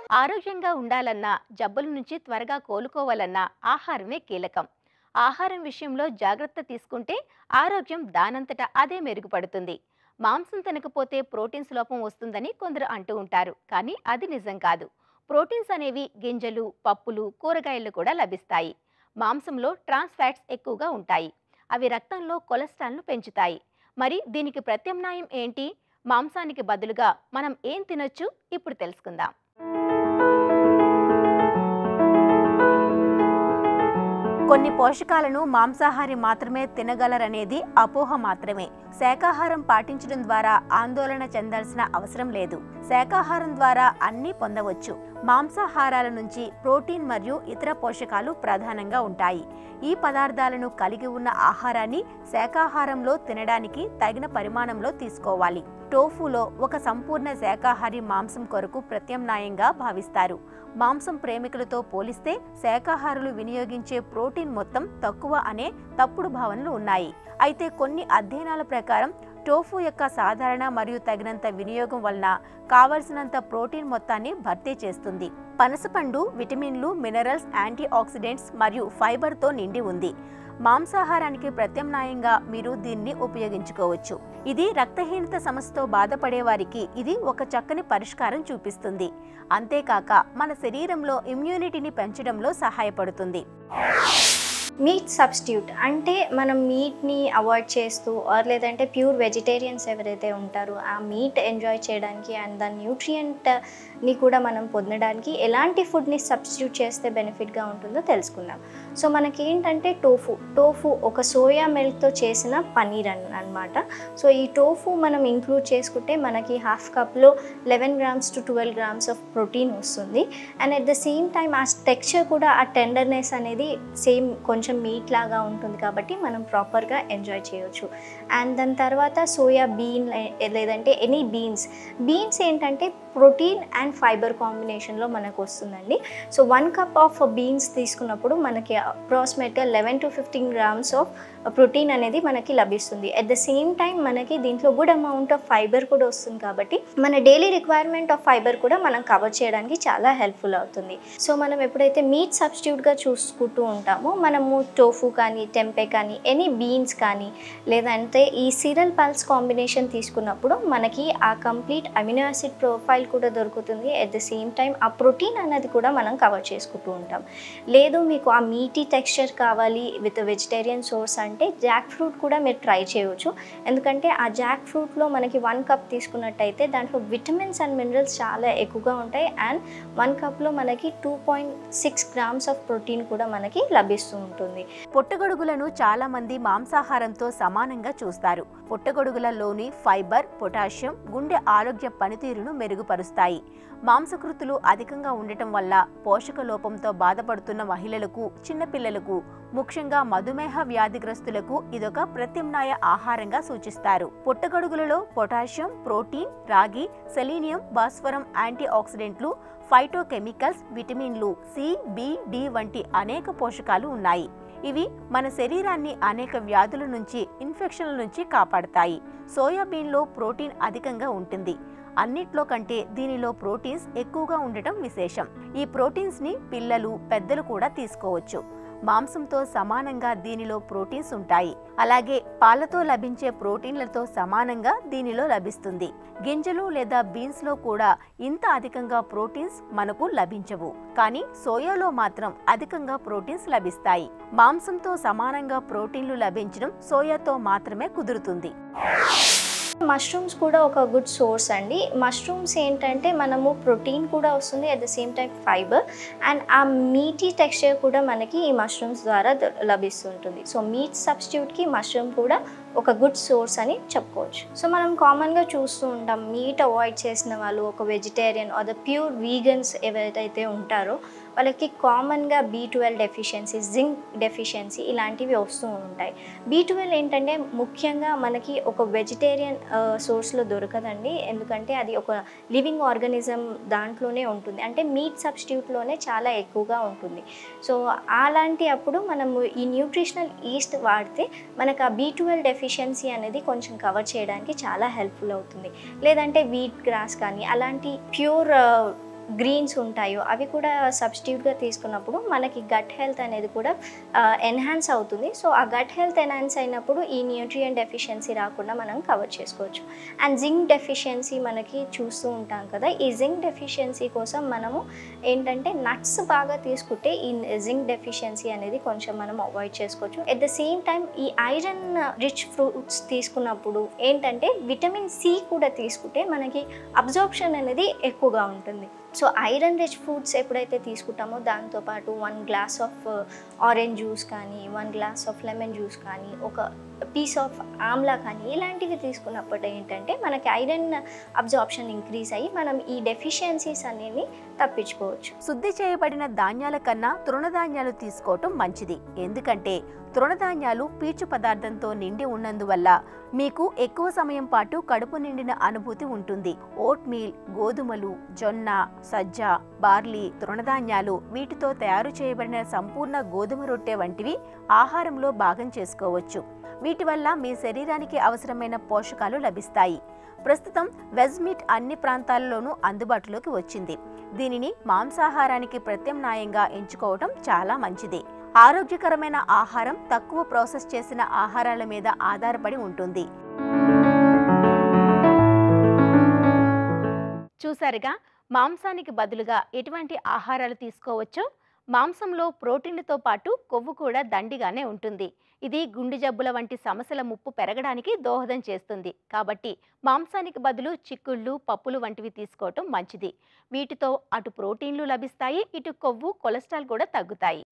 ఆరోగ్యంగా ఉండాలన్నా జబ్బుల నుంచి త్వరగా కోలుకోవాలన్నా ఆహారమే కీలకం ఆహారం విషయంలో జాగ్రత్త తీసుకుంటే ఆరోగ్యం దానంతట అదే మెరుగుపడుతుంది మాంసం తినకపోతే ప్రోటీన్స్ లోపం వస్తుందని కొందరు అంటూ ఉంటారు కానీ అది నిజం కాదు ప్రోటీన్స్ అనేవి గింజలు పప్పులు కూరగాయలు కూడా లభిస్తాయి మాంసంలో ట్రాన్స్ ఫ్యాట్స్ ఎక్కువగా ఉంటాయి అవి రక్తంలో కొలెస్ట్రాల్ను పెంచుతాయి మరి దీనికి ప్రత్యామ్నాయం ఏంటి మాంసానికి బదులుగా మనం ఏం తినొచ్చు ఇప్పుడు తెలుసుకుందాం కొన్ని పోషకాలను మాంసాహారి మాత్రమే తినగలరనేది అపోహ మాత్రమే శాకాహారం పాటించడం ద్వారా ఆందోళన చెందాల్సిన అవసరం లేదు శాకాహారం ద్వారా అన్నీ పొందవచ్చు మాంసాహారాల నుంచి ప్రోటీన్ మరియు ఇతర పోషకాలు ప్రధానంగా ఉంటాయి ఈ పదార్థాలను కలిగి ఉన్న ఆహారాన్ని శాకాహారంలో తినడానికి తగిన పరిమాణంలో తీసుకోవాలి టోఫులో ఒక సంపూర్ణ శాకాహారి మాంసం కొరకు ప్రత్యామ్నాయంగా భావిస్తారు మాంసం ప్రేమికులతో పోలిస్తే శాకాహారులు వినియోగించే ప్రోటీన్ మొత్తం తక్కువ అనే తప్పుడు భావనలు ఉన్నాయి అయితే కొన్ని అధ్యయనాల ప్రకారం టోఫు యొక్క సాధారణ మరియు తగినంత వినియోగం వలన కావలసినంత ప్రోటీన్ మొత్తాన్ని భర్తీ చేస్తుంది పనసపండు విటమిన్లు మినరల్స్ యాంటీ ఆక్సిడెంట్స్ మరియు ఫైబర్తో నిండి ఉంది మాంసాహారానికి ప్రత్యామ్నాయంగా మీరు దీన్ని ఉపయోగించుకోవచ్చు ఇది రక్తహీనత సమస్యతో బాధపడే వారికి ఇది ఒక చక్కని పరిష్కారం చూపిస్తుంది అంతేకాక మన శరీరంలో ఇమ్యూనిటీని పెంచడంలో సహాయపడుతుంది మీట్ సబ్స్టిట్యూట్ అంటే మనం మీట్ని అవాయిడ్ చేస్తూ ఆర్ లేదంటే ప్యూర్ వెజిటేరియన్స్ ఎవరైతే ఉంటారో ఆ మీట్ ఎంజాయ్ చేయడానికి అండ్ దాని న్యూట్రియంట్ని కూడా మనం పొందడానికి ఎలాంటి ఫుడ్ని సబ్స్టిట్యూట్ చేస్తే బెనిఫిట్గా ఉంటుందో తెలుసుకుందాం సో మనకి ఏంటంటే టోఫు టోఫు ఒక సోయా మిల్క్తో చేసిన పనీర్ అన్ అనమాట సో ఈ టోఫు మనం ఇంక్లూడ్ చేసుకుంటే మనకి హాఫ్ కప్లో eleven grams to twelve grams of protein వస్తుంది and at the same time ఆ టెక్స్చర్ కూడా ఆ టెండర్నెస్ అనేది సేమ్ కొంచెం మీట్ లాగా ఉంటుంది కాబట్టి మనం ప్రాపర్గా ఎంజాయ్ చేయొచ్చు అండ్ దాని తర్వాత సోయా బీన్ లేదంటే ఎనీ బీన్స్ బీన్స్ ఏంటంటే ప్రోటీన్ అండ్ ఫైబర్ కాంబినేషన్లో మనకు వస్తుందండి so one cup of beans తీసుకున్నప్పుడు మనకి అప్రాక్సిమేట్గా eleven to fifteen grams of protein అనేది మనకి లభిస్తుంది అట్ ద సేమ్ టైం మనకి దీంట్లో గుడ్ అమౌంట్ ఆఫ్ ఫైబర్ కూడా వస్తుంది కాబట్టి మన డైలీ రిక్వైర్మెంట్ ఆఫ్ ఫైబర్ కూడా మనం కవర్ చేయడానికి చాలా హెల్ప్ఫుల్ అవుతుంది సో మనం ఎప్పుడైతే మీట్ సబ్స్టిట్యూట్గా చూసుకుంటూ ఉంటామో మనము టోఫు కానీ టెంపే కానీ ఎనీ బీన్స్ కానీ లేదంటే ఈ సీరల్ పల్స్ కాంబినేషన్ తీసుకున్నప్పుడు మనకి ఆ కంప్లీట్ అమినో యాసిడ్ ప్రొఫైల్ కూడా దొరుకుతుంది అట్ ద సేమ్ టైం ఆ ప్రోటీన్ అనేది కూడా మనం కవర్ చేసుకుంటూ ఉంటాం లేదు మీకు ఆ మీటీ టెక్స్చర్ కావాలి విత్ వెజిటేరియన్ సోర్స్ అంటే జాక్ ఫ్రూట్ కూడా మీరు ట్రై చేయవచ్చు ఎందుకంటే ఆ జాక్ ఫ్రూట్లో మనకి వన్ కప్ తీసుకున్నట్టయితే దాంట్లో విటమిన్స్ అండ్ మినరల్స్ చాలా ఎక్కువగా ఉంటాయి అండ్ వన్ కప్లో మనకి two point six grams of protein కూడా మనకి లభిస్తూ ఉంటుంది పుట్టగొడుగులను చాలా మంది మాంసాహారంతో సమానంగా చూస్తారు పుట్టగొడుగులలోని ఫైబర్ పొటాషియం గుండె ఆరోగ్య పనితీరును మెరుగుపరుస్తాయి మాంసకృతులు అధికంగా ఉండటం వల్ల పోషక లోపంతో బాధపడుతున్న మహిళలకు చిన్నపిల్లలకు ముఖ్యంగా మధుమేహ వ్యాధిగ్రస్తులకు ఇదొక ప్రత్యామ్నాయ ఆహారంగా సూచిస్తారు పుట్టగొడుగులలో పొటాషియం ప్రోటీన్ రాగి సెలీనియం భాస్వరం యాంటీ ఆక్సిడెంట్లు ఫైటోకెమికల్స్ విటమిన్లు సి బి డి వంటి అనేక పోషకాలు ఉన్నాయి ఇవి మన శరీరాన్ని అనేక వ్యాధుల నుంచి ఇన్ఫెక్షన్ల నుంచి కాపాడతాయి సోయాబీన్లో ప్రోటీన్ అధికంగా ఉంటుంది అన్నిట్లో కంటే దీనిలో ప్రోటీన్స్ ఎక్కువగా ఉండటం విశేషం ఈ ప్రోటీన్స్ ని పిల్లలు పెద్దలు కూడా తీసుకోవచ్చు మాంసంతో సమానంగా దీనిలో ప్రోటీన్స్ ఉంటాయి అలాగే పాలతో లభించే ప్రోటీన్లతో సమానంగా దీనిలో లభిస్తుంది గింజలు లేదా బీన్స్ లో కూడా ఇంత అధికంగా ప్రోటీన్స్ మనకు లభించవు కానీ సోయాలో మాత్రం అధికంగా ప్రోటీన్స్ లభిస్తాయి మాంసంతో సమానంగా ప్రోటీన్లు లభించడం సోయాతో మాత్రమే కుదురుతుంది మష్రూమ్స్ కూడా ఒక గుడ్ సోర్స్ అండి మష్రూమ్స్ ఏంటంటే మనము ప్రోటీన్ కూడా వస్తుంది at the same time fibre and ఆ మీటీ టెక్స్చర్ కూడా మనకి ఈ మష్రూమ్స్ ద్వారా ద- లభిస్తుంటుంది సో మీట్ సబ్స్టిట్యూట్కి మష్రూమ్ కూడా ఒక గుడ్ సోర్స్ అని చెప్పుకోవచ్చు సో మనం కామన్గా చూస్తూ ఉంటాం మీట్ అవాయిడ్ చేసిన వాళ్ళు ఒక vegetarian or the pure vegans ఎవరైతే ఉంటారో వాళ్ళకి కామన్గా B twelve deficiency zinc deficiency ఇలాంటివి వస్తూ ఉంటాయి బీ ట్వెల్వ్ ఏంటంటే ముఖ్యంగా మనకి ఒక వెజిటేరియన్ సోర్స్లో దొరకదండి ఎందుకంటే అది ఒక లివింగ్ ఆర్గానిజం దాంట్లోనే ఉంటుంది అంటే మీట్ సబ్స్టిట్యూట్లోనే చాలా ఎక్కువగా ఉంటుంది సో అలాంటి అప్పుడు మనము ఈ న్యూట్రిషనల్ ఈస్ట్ వాడితే మనకు ఆ బీ ట్వెల్వ్ డెఫిషియన్సీ అనేది కొంచెం కవర్ చేయడానికి చాలా హెల్ప్ఫుల్ అవుతుంది లేదంటే వీట్ గ్రాస్ కానీ అలాంటి ప్యూర్ గ్రీన్స్ ఉంటాయో అవి కూడా సబ్స్టిట్యూట్గా తీసుకున్నప్పుడు మనకి గట్ హెల్త్ అనేది కూడా ఎన్హాన్స్ అవుతుంది సో ఆ గట్ హెల్త్ ఎన్హాన్స్ అయినప్పుడు ఈ న్యూట్రియం డెఫిషియన్సీ రాకుండా మనం కవర్ చేసుకోవచ్చు అండ్ జింక్ డెఫిషియన్సీ మనకి చూస్తూ ఉంటాం కదా ఈ జింక్ డెఫిషియన్సీ కోసం మనము ఏంటంటే నట్స్ బాగా తీసుకుంటే ఈ జింక్ డెఫిషియన్సీ అనేది కొంచెం మనం అవాయిడ్ చేసుకోవచ్చు ఎట్ ద సేమ్ టైం ఈ ఐరన్ రిచ్ ఫ్రూట్స్ తీసుకున్నప్పుడు ఏంటంటే విటమిన్ సి కూడా తీసుకుంటే మనకి అబ్జార్ప్షన్ అనేది ఎక్కువగా ఉంటుంది సో ఐరన్ రిచ్ ఫ్రూట్స్ ఎప్పుడైతే తీసుకుంటామో దాంతోపాటు one glass of orange juice కానీ one glass of lemon juice కానీ ఒక పీస్ ఆఫ్ ఆమ్లా కానీ ఇలాంటివి తీసుకున్నప్పుడు ఏంటంటే మనకి ఐరన్ అబ్జార్ప్షన్ ఇంక్రీజ్ అయ్యి మనం ఈ డెఫిషియన్సీస్ అనేవి తప్పించుకోవచ్చు శుద్ధి చేయబడిన ధాన్యాల కన్నా తృణధాన్యాలు తీసుకోవటం మంచిది ఎందుకంటే తృణధాన్యాలు పీచు పదార్థంతో నిండి ఉన్నందువల్ల మీకు ఎక్కువ సమయం పాటు కడుపు నిండిన అనుభూతి ఉంటుంది ఓట్ మీల్ గోధుమలు జొన్న సజ్జ బార్లీ తృణధాన్యాలు వీటితో తయారు చేయబడిన సంపూర్ణ గోధుమ రొట్టె వంటివి ఆహారంలో భాగం చేసుకోవచ్చు వీటి వల్ల మీ శరీరానికి అవసరమైన పోషకాలు లభిస్తాయి ప్రస్తుతం వెజ్ మీట్ అన్ని ప్రాంతాలలోనూ అందుబాటులోకి వచ్చింది దీనిని మాంసాహారానికి ప్రత్యామ్నాయంగా ఎంచుకోవడం చాలా మంచిది ఆరోగ్యకరమైన ఆహారం తక్కువ ప్రాసెస్ చేసిన ఆహారాల మీద ఆధారపడి ఉంటుంది చూసారుగా మాంసానికి బదులుగా ఎటువంటి ఆహారాలు తీసుకోవచ్చో మాంసంలో ప్రోటీన్లతో పాటు కొవ్వు కూడా దండిగానే ఉంటుంది ఇది గుండె జబ్బుల వంటి సమస్యల ముప్పు పెరగడానికి దోహదం చేస్తుంది కాబట్టి మాంసానికి బదులు చిక్కుళ్ళు పప్పులు వంటివి తీసుకోవటం మంచిది వీటితో అటు ప్రోటీన్లు లభిస్తాయి ఇటు కొవ్వు కొలెస్ట్రాల్ కూడా తగ్గుతాయి